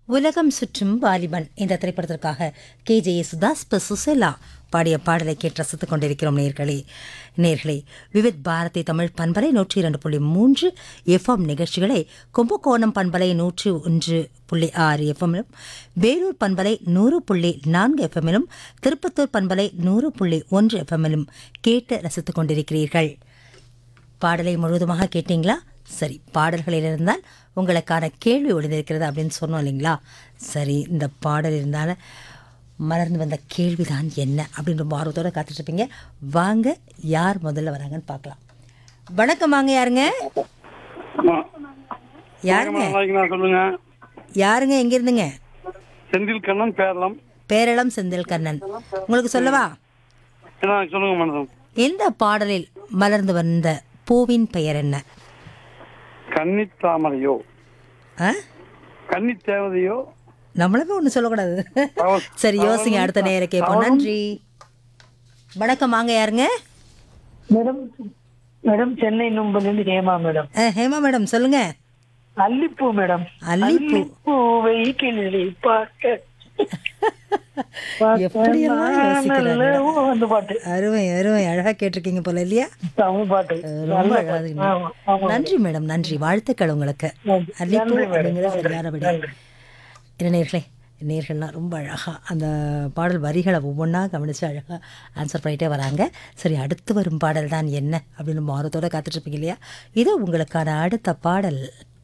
உலகம் சுற்றும் வாலிபன் இந்த திரைப்படத்திற்காக கே ஜே சுதாஸ் ப சுசேலா பாடிய பாடலை கேட்டு ரசித்துக் கொண்டிருக்கிறோம் நேர்களே நேர்களே விவித் பாரதி தமிழ் பண்பலை நூற்றி இரண்டு புள்ளி மூன்று எஃப்எம் நிகழ்ச்சிகளை கும்பகோணம் பண்பலை நூற்றி ஒன்று புள்ளி ஆறு எஃப்எம்மிலும் வேலூர் பண்பலை நூறு புள்ளி நான்கு எஃப்எம்மிலும் திருப்பத்தூர் பண்பலை நூறு புள்ளி ஒன்று எஃப்எம்மிலும் கேட்டு ரசித்துக் கொண்டிருக்கிறீர்கள் பாடலை முழுவதுமாக கேட்டீங்களா சரி பாடல்களில் இருந்தால் உங்களுக்கான கேள்வி ஒளிந்திருக்கிறது அப்படின்னு சொன்னோம் இல்லைங்களா சரி இந்த பாடல் இருந்தால மலர்ந்து வந்த கேள்விதான் என்ன அப்படின்னு ரொம்ப ஆர்வத்தோட காத்துட்டு இருப்பீங்க வாங்க யார் முதல்ல வராங்கன்னு பார்க்கலாம் வணக்கம் வாங்க யாருங்க ஆமா. யாருங்க நல்லா இருக்கீங்களா? சொல்லுங்க யாருங்க எங்க இருந்துங்க செந்தில் கண்ணன் பேரலாம் பேரளம் செந்தில் கண்ணன் உங்களுக்கு சொல்லவா என்ன சொல்லுங்க மேடம் எந்த பாடலில் மலர்ந்து வந்த பூவின் பெயர் என்ன கன்னி தாமரையோ ஆ கன்னி தேவதையோ நம்மளுமே ஒன்று சொல்லக்கூடாது அவ- சரி யோசிங்க அடுத்த நேரம் கேட்போம் நன்றி வணக்கம் வாங்க யாருங்க மேடம் மேடம் சென்னை நும்பலேருந்து ஹேமா மேடம் அஹ், ஹேமா மேடம் சொல்லுங்க அல்லிப்பூ மேடம் அல்லிப்பூ பூவை கிள்ளி பார்க்க எப்படியெல்லாம் யோசிக்கிறாங்க. நல்ல அந்த பாட்டு அருமை அருமை அழகா கேட்டிருக்கீங்க போல இல்லையா தமிழ் பாட்டு ரொம்ப அழகா இருக்குங்க. ஆமா, ஆமா. நன்றி மேடம் நன்றி வாழ்த்துக்கள் உங்களுக்கு நன்றி. அல்லிப்பூ நன்றி மேடம். அப்படிங்கிறது சரியான விடை நன்றி. என்ன நேர்களே நேர்கள்லாம் ரொம்ப அழகாக அந்த பாடல் வரிகளை ஒவ்வொன்றா கவனித்து அழகாக ஆன்சர் பண்ணிட்டே வராங்க சரி அடுத்து வரும் பாடல் தான் என்ன அப்படின்னு மாறத்தோடு காத்துட்ருப்பீங்க இல்லையா இது உங்களுக்கான அடுத்த பாடல்